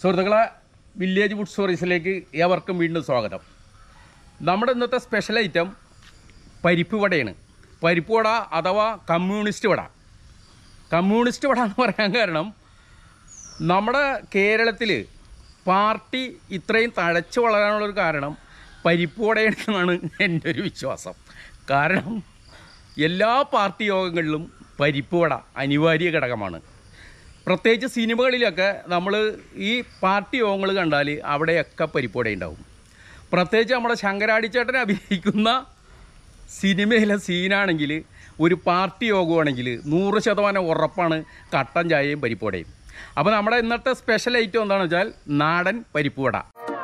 സുഹൃത്തുക്കളെ village food സ്റ്റോറീസിലേക്ക് ഏവർക്കും വീണ്ടും സ്വാഗതം നമ്മുടെ ഇന്നത്തെ സ്പെഷ്യൽ ഐറ്റം പരിപ്പ് വടയാണ് പരിപ്പ് വട അഥവാ കമ്മ്യൂണിസ്റ്റ് വട കമ്മ്യൂണിസ്റ്റ് വട എന്ന് പറയാൻ കാരണം നമ്മുടെ കേരളത്തിൽ പാർട്ടി ഇത്രയും തഴച്ചു വളരാനുള്ളൊരു കാരണം പരിപ്പ് വടയാണെന്നാണ് എൻ്റെ ഒരു വിശ്വാസം കാരണം എല്ലാ പാർട്ടി യോഗങ്ങളിലും പരിപ്പ് വട അനിവാര്യ ഘടകമാണ് പ്രത്യേകിച്ച് സിനിമകളിലൊക്കെ നമ്മൾ ഈ പാർട്ടി യോഗങ്ങൾ കണ്ടാൽ അവിടെയൊക്കെ പരിപ്പോടെ ഉണ്ടാവും പ്രത്യേകിച്ച് നമ്മുടെ ശങ്കരാടിച്ചേട്ടൻ അഭിനയിക്കുന്ന സിനിമയിലെ സീനാണെങ്കിൽ ഒരു പാർട്ടി യോഗമാണെങ്കിൽ നൂറ് ശതമാനം ഉറപ്പാണ് കട്ടൻ ചായയും പരിപ്പോടയും അപ്പോൾ നമ്മുടെ ഇന്നത്തെ സ്പെഷ്യൽ ഐറ്റം എന്താണെന്ന് വെച്ചാൽ നാടൻ പരിപ്പുവട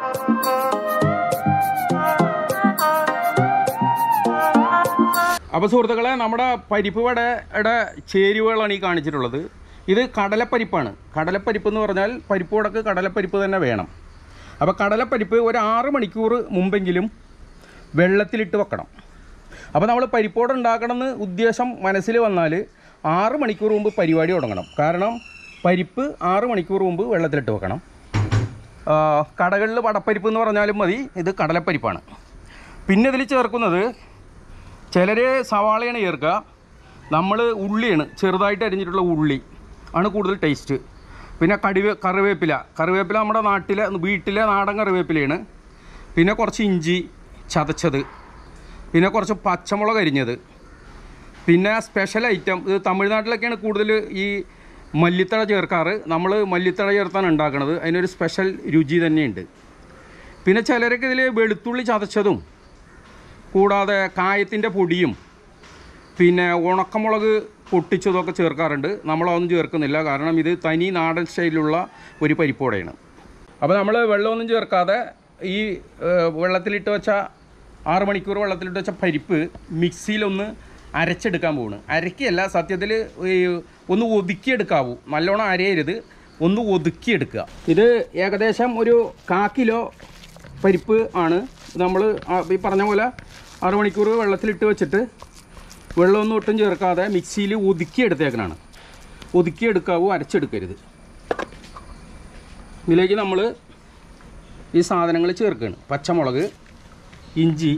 അപ്പോൾ സുഹൃത്തുക്കളെ നമ്മുടെ പരിപ്പ് വടയുടെ ചേരുവകളാണ് ഈ കാണിച്ചിട്ടുള്ളത് ഇത് കടലപ്പരിപ്പാണ് കടലപ്പരിപ്പ് എന്ന് പറഞ്ഞാൽ പരിപ്പ് വടക്ക് കടലപ്പരിപ്പ് തന്നെ വേണം അപ്പോൾ കടലപ്പരിപ്പ് ഒരു ആറ് മണിക്കൂർ മുമ്പെങ്കിലും വെള്ളത്തിലിട്ട് വെക്കണം അപ്പോൾ നമ്മൾ പരിപ്പോട് ഉണ്ടാക്കണമെന്ന് ഉദ്ദേശം മനസ്സിൽ വന്നാൽ ആറ് മണിക്കൂർ മുമ്പ് പരിപാടി തുടങ്ങണം കാരണം പരിപ്പ് ആറ് മണിക്കൂർ മുമ്പ് വെള്ളത്തിലിട്ട് വെക്കണം ആ, കടകളിൽ വടപ്പരിപ്പ് എന്ന് പറഞ്ഞാലും മതി ഇത് കടലപ്പരിപ്പാണ് പിന്നെ ഇതിൽ ചേർക്കുന്നത് ചിലർ സവാളയാണ് ചേർക്കുക നമ്മൾ ഉള്ളിയാണ് ചെറുതായിട്ട് അരിഞ്ഞിട്ടുള്ള ഉള്ളി ആണ് കൂടുതൽ ടേസ്റ്റ് പിന്നെ കടിവേ കറിവേപ്പില കറിവേപ്പില നമ്മുടെ നാട്ടിലെ വീട്ടിലെ നാടൻ കറിവേപ്പിലയാണ് പിന്നെ കുറച്ച് ഇഞ്ചി ചതച്ചത് പിന്നെ കുറച്ച് പച്ചമുളക് അരിഞ്ഞത് പിന്നെ സ്പെഷ്യൽ ഐറ്റം ഇത് തമിഴ്നാട്ടിലൊക്കെയാണ് കൂടുതൽ ഈ മല്ലിത്തഴ ചേർക്കാറ് നമ്മൾ മല്ലിത്തഴ ചേർത്താണ് ഉണ്ടാക്കുന്നത് അതിനൊരു സ്പെഷ്യൽ രുചി തന്നെയുണ്ട് പിന്നെ ചിലരൊക്കെ ഇതിൽ വെളുത്തുള്ളി ചതച്ചതും കൂടാതെ കായത്തിൻ്റെ പൊടിയും പിന്നെ ഉണക്കമുളക് പൊട്ടിച്ചതൊക്കെ ചേർക്കാറുണ്ട് നമ്മളതൊന്നും ചേർക്കുന്നില്ല കാരണം ഇത് തനി നാടൻ സ്റ്റൈലിലുള്ള ഒരു പരിപ്പോടെയാണ് അപ്പോൾ നമ്മൾ വെള്ളമൊന്നും ചേർക്കാതെ ഈ ഏഹ്, വെള്ളത്തിലിട്ട് വെച്ച ആറ് മണിക്കൂർ വെള്ളത്തിലിട്ട് വെച്ച പരിപ്പ് മിക്സിയിലൊന്ന് അരച്ചെടുക്കാൻ പോവാണ് അരക്കുകയല്ല സത്യത്തിൽ ഈ ഒന്ന് ഒതുക്കിയെടുക്കാവൂ നല്ലോണം അരയരുത് ഒന്ന് ഒതുക്കിയെടുക്കുക ഇത് ഏകദേശം ഒരു കാ കിലോ പരിപ്പ് ആണ് നമ്മൾ ഈ പറഞ്ഞ പോലെ ആറ് മണിക്കൂർ വെള്ളത്തിലിട്ട് വെച്ചിട്ട് വെള്ളമൊന്നും ഒട്ടും ചേർക്കാതെ മിക്സിയിൽ ഒതുക്കിയെടുത്തേക്കനാണ് ഒതുക്കിയെടുക്കാവൂ അരച്ചെടുക്കരുത് ഇതിലേക്ക് നമ്മൾ ഈ സാധനങ്ങൾ ചേർക്കുകയാണ് പച്ചമുളക് ഇഞ്ചി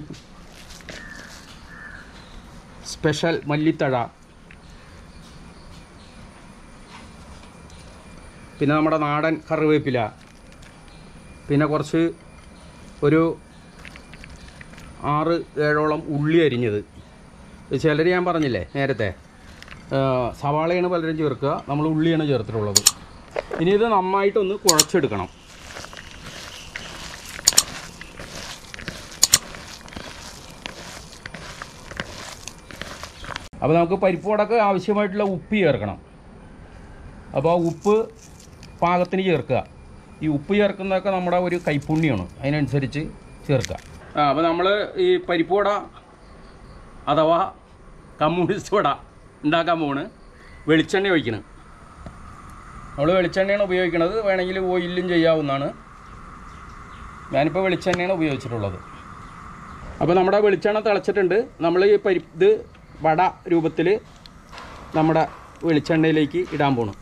സ്പെഷ്യൽ മല്ലിത്തഴ പിന്നെ നമ്മുടെ നാടൻ കറിവേപ്പില പിന്നെ കുറച്ച് ഒരു ആറ് ഏഴോളം ഉള്ളി അരിഞ്ഞത് ചിലർ ഞാൻ പറഞ്ഞില്ലേ നേരത്തെ ആ, സവാളയാണ് പലരും ചേർക്കുക നമ്മൾ ഉള്ളിയാണ് ചേർത്തിട്ടുള്ളത് ഇനി ഇത് നന്നായിട്ടൊന്ന് കുഴച്ചെടുക്കണം അപ്പോൾ നമുക്ക് പരിപ്പ് വടക്ക് ആവശ്യമായിട്ടുള്ള ഉപ്പ് ചേർക്കണം അപ്പോൾ ആ ഉപ്പ് പാകത്തിന് ചേർക്കുക ഈ ഉപ്പ് ചേർക്കുന്നതൊക്കെ നമ്മുടെ ഒരു കൈപ്പുണ്യമാണ് അതിനനുസരിച്ച് ചേർക്കുക ആ അപ്പോൾ നമ്മൾ ഈ പരിപ്പ് വട അഥവാ കമ്മ്യൂണിസ്റ്റ് വട ഉണ്ടാക്കാൻ പോണ് വെളിച്ചെണ്ണ ഒഴിക്കണം നമ്മൾ വെളിച്ചെണ്ണയാണ് ഉപയോഗിക്കുന്നത് വേണമെങ്കിൽ ഓയിലും ചെയ്യാവുന്നതാണ് ഞാനിപ്പോൾ വെളിച്ചെണ്ണയാണ് ഉപയോഗിച്ചിട്ടുള്ളത് അപ്പോൾ നമ്മുടെ വെളിച്ചെണ്ണ തിളച്ചിട്ടുണ്ട് നമ്മൾ ഈ പരി ഇത് വട രൂപത്തിൽ നമ്മുടെ വെളിച്ചെണ്ണയിലേക്ക് ഇടാൻ പോണു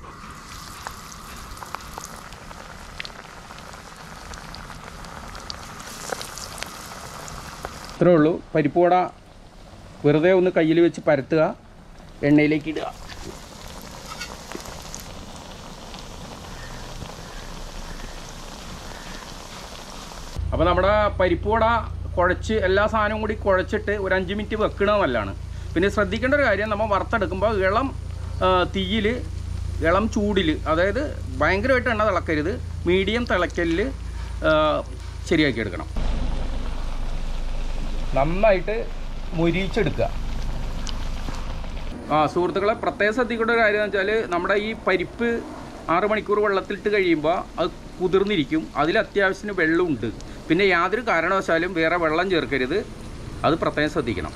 ഇത്രേ ഉള്ളൂ പരിപ്പ് വട വെറുതെ ഒന്ന് കയ്യിൽ വെച്ച് പരത്തുക എണ്ണയിലേക്ക് ഇടുക അപ്പോൾ നമ്മുടെ പരിപ്പ് വട കുഴച്ച് എല്ലാ സാധനവും കൂടി കുഴച്ചിട്ട് ഒരു അഞ്ച് മിനിറ്റ് വെക്കണത് നല്ലതാണ് പിന്നെ ശ്രദ്ധിക്കേണ്ട ഒരു കാര്യം നമ്മൾ വറുത്തെടുക്കുമ്പോൾ ഇളം തീയിൽ ഇളം ചൂടിൽ അതായത് ഭയങ്കരമായിട്ട് എണ്ണ തിളക്കരുത് മീഡിയം തിളക്കലിൽ ശരിയാക്കി എടുക്കണം നന്നായിട്ട് മൊരിച്ചെടുക്കുക ആ സുഹൃത്തുക്കളെ പ്രത്യേകം ശ്രദ്ധിക്കേണ്ട ഒരു കാര്യം എന്ന് വെച്ചാൽ നമ്മുടെ ഈ പരിപ്പ് ആറ് മണിക്കൂർ വെള്ളത്തിലിട്ട് കഴിയുമ്പോൾ അത് കുതിർന്നിരിക്കും അതിൽ അത്യാവശ്യത്തിന് വെള്ളമുണ്ട് പിന്നെ യാതൊരു കാരണവശാലും വേറെ വെള്ളം ചേർക്കരുത് അത് പ്രത്യേകം ശ്രദ്ധിക്കണം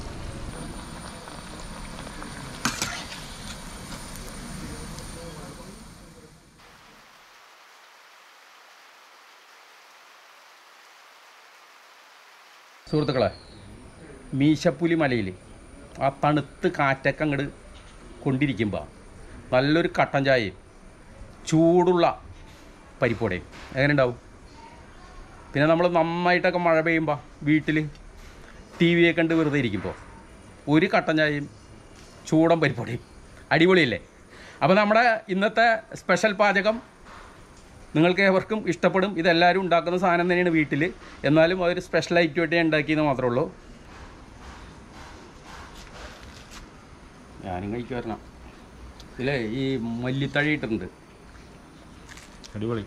സുഹൃത്തുക്കളെ മീശപ്പുലി മലയിൽ ആ തണുത്ത് കാറ്റൊക്കെ അങ്ങോട്ട് കൊണ്ടിരിക്കുമ്പോൾ നല്ലൊരു കട്ടൻ ചായയും ചൂടുള്ള പരിപ്പോടയും എങ്ങനെ ഉണ്ടാവും പിന്നെ നമ്മൾ നന്നായിട്ടൊക്കെ മഴ പെയ്യുമ്പോൾ വീട്ടിൽ ടി വിയെ കണ്ട് വെറുതെ ഇരിക്കുമ്പോൾ ഒരു കട്ടൻ ചായയും ചൂടൻ പരിപ്പോടയും അടിപൊളിയല്ലേ അപ്പോൾ നമ്മുടെ ഇന്നത്തെ സ്പെഷ്യൽ പാചകം നിങ്ങൾക്ക് ഏവർക്കും ഇഷ്ടപ്പെടും ഇതെല്ലാവരും ഉണ്ടാക്കുന്ന സാധനം തന്നെയാണ് വീട്ടിൽ എന്നാലും അതൊരു സ്പെഷ്യൽ ഐറ്റമായിട്ട് ഞാൻ ഉണ്ടാക്കിയെന്ന് മാത്രമേ ഉള്ളൂ ഞാനും കഴിച്ചു വരണം ഇതിലെ ഈ മല്ലിത്തഴ ഇട്ടിട്ടുണ്ട് അടിപൊളി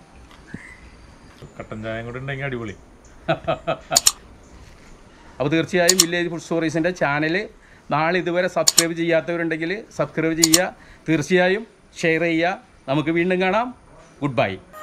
കട്ടൻ ചായം കൂടെ ഉണ്ടെങ്കിൽ അടിപൊളി അപ്പോൾ തീർച്ചയായും വില്ലേജ് ഫുഡ് സ്റ്റോറീസിൻ്റെ ചാനൽ നാളെ ഇതുവരെ സബ്സ്ക്രൈബ് ചെയ്യാത്തവരുണ്ടെങ്കിൽ സബ്സ്ക്രൈബ് ചെയ്യുക തീർച്ചയായും ഷെയർ ചെയ്യുക നമുക്ക് വീണ്ടും കാണാം ഗുഡ് ബൈ